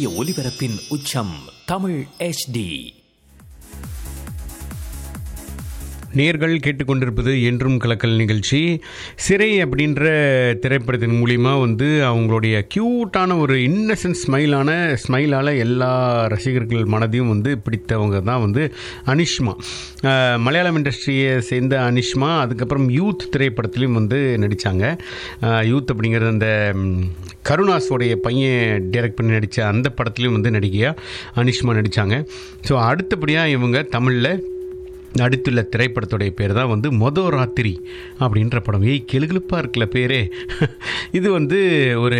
சூரிய ஒளிபரப்பின் உச்சம் தமிழ் HD நேர்கள் கேட்டுக்கொண்டிருப்பது என்றும் கலக்கல் நிகழ்ச்சி சிறை அப்படின்ற திரைப்படத்தின் மூலிமா வந்து அவங்களுடைய க்யூட்டான ஒரு இன்னசென்ட் ஸ்மைலான ஸ்மைலால் எல்லா ரசிகர்கள் மனதையும் வந்து பிடித்தவங்க தான் வந்து அனிஷ்மா அஹ், மலையாளம் இண்டஸ்ட்ரியை சேர்ந்த அனிஷ்மா அதுக்கப்புறம் யூத் திரைப்படத்துலையும் வந்து நடித்தாங்க யூத் அப்படிங்கிறது அந்த ம், கருணாஸோடைய பையன் டைரக்ட் பண்ணி நடித்த அந்த படத்துலையும் வந்து நடிகையாக அனிஷ்மா நடித்தாங்க ஸோ அடுத்தபடியாக இவங்க தமிழில் நடித்துள்ள திரைப்படத்துடைய பேர் தான் வந்து மொதோ ராத்திரி அப்படின்ற படம் ஏய் கெளுகெழுப்பாக இருக்குல்ல பேரே இது வந்து ஒரு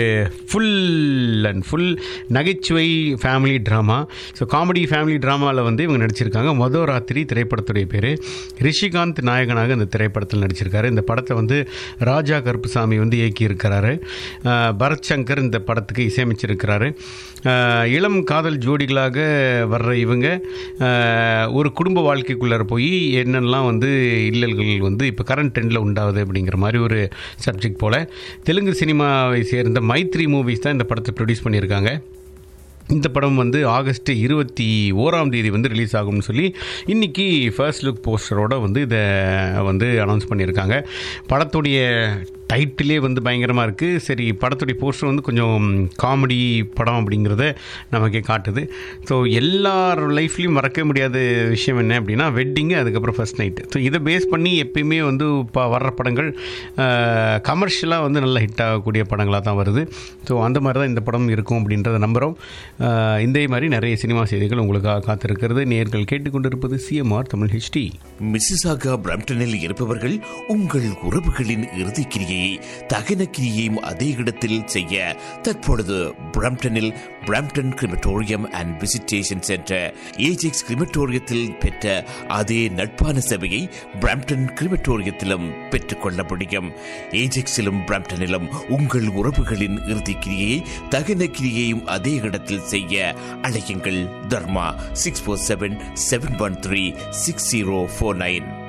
ஃபுல் அண்ட் ஃபுல் நகைச்சுவை family drama so comedy family ட்ராமாவில் வந்து இவங்க நடிச்சிருக்காங்க மொதோ ராத்திரி திரைப்படத்துடைய பேர் ரிஷிகாந்த் நாயகனாக இந்த திரைப்படத்தில் நடிச்சிருக்காரு இந்த படத்தை வந்து ராஜா கருப்புசாமி வந்து இயக்கியிருக்கிறாரு அஹ் பரத் சங்கர் இந்த படத்துக்கு இசையமைச்சிருக்கிறாரு அஹ் இளம் காதல் ஜோடிகளாக வர்ற இவங்க அஹ் ஒரு குடும்ப வாழ்க்கைக்குள்ளார போய் என்னெல்லாம் வந்து இல்லல்கள் வந்து இப்போ கரண்ட் ட்ரெண்டில் உண்டாகுது அப்படிங்கிற மாதிரி ஒரு சப்ஜெக்ட் போல் தெலுங்கு சினிமாவை சேர்ந்த மைத்ரி மூவிஸ் தான் இந்த படத்தை ப்ரொடியூஸ் பண்ணியிருக்காங்க இந்த படம் வந்து ஆகஸ்ட் இருபத்தி ஓராம் தேதி வந்து ரிலீஸ் ஆகும்னு சொல்லி இன்றைக்கி ஃபர்ஸ்ட் லுக் போஸ்டரோட வந்து இதை வந்து அனௌன்ஸ் பண்ணியிருக்காங்க படத்துடைய டைட்டிலே வந்து பயங்கரமாக இருக்குது சரி படத்துடைய போஸ்டர் வந்து கொஞ்சம் காமெடி படம் அப்படிங்கிறத நமக்கே காட்டுது ஸோ எல்லார் லைஃப்லையும் மறக்க முடியாத விஷயம் என்ன அப்படின்னா வெட்டிங்கு அதுக்கப்புறம் ஃபர்ஸ்ட் நைட்டு ஸோ இதை பேஸ் பண்ணி எப்பயுமே வந்து இப்போ வர்ற படங்கள் கமர்ஷியலாக வந்து நல்ல ஹிட் ஆகக்கூடிய படங்களாக தான் வருது ஸோ அந்த மாதிரி தான் இந்த படம் இருக்கும் அப்படின்றத நம்புகிறோம் அஹ், இதே மாதிரி நிறைய சினிமா செய்திகள் உங்களுக்காக காத்திருக்கிறது நேர்கள் கேட்டுக்கொண்டிருப்பது சிஎம்ஆர் தமிழ் ஹெச்டி மிசிசாகா பிரம்டனில் இருப்பவர்கள் உங்கள் உறவுகளின் இறுதிக்கிரியை தகன கிரியையும் அதே இடத்தில் செய்ய தற்பொழுது பிரம்டனில் Brampton crematorium and visitation centre Ajax கிரிமட்டோரியத்தில் பெற்ற அதே நட்பான சேவையை பிரம்டன் கிரிமட்டோரியத்திலும் பெற்றுக்கொள்ள முடியும் ஏஜெக்ஸிலும் பிரம்டனிலும் உங்கள் உறவுகளின் இறுதிக்கிரியை தகன கிரியையும் அதே இடத்தில் செய்ய அழையுங்கள் Dharma six four seven seven one three six zero four nine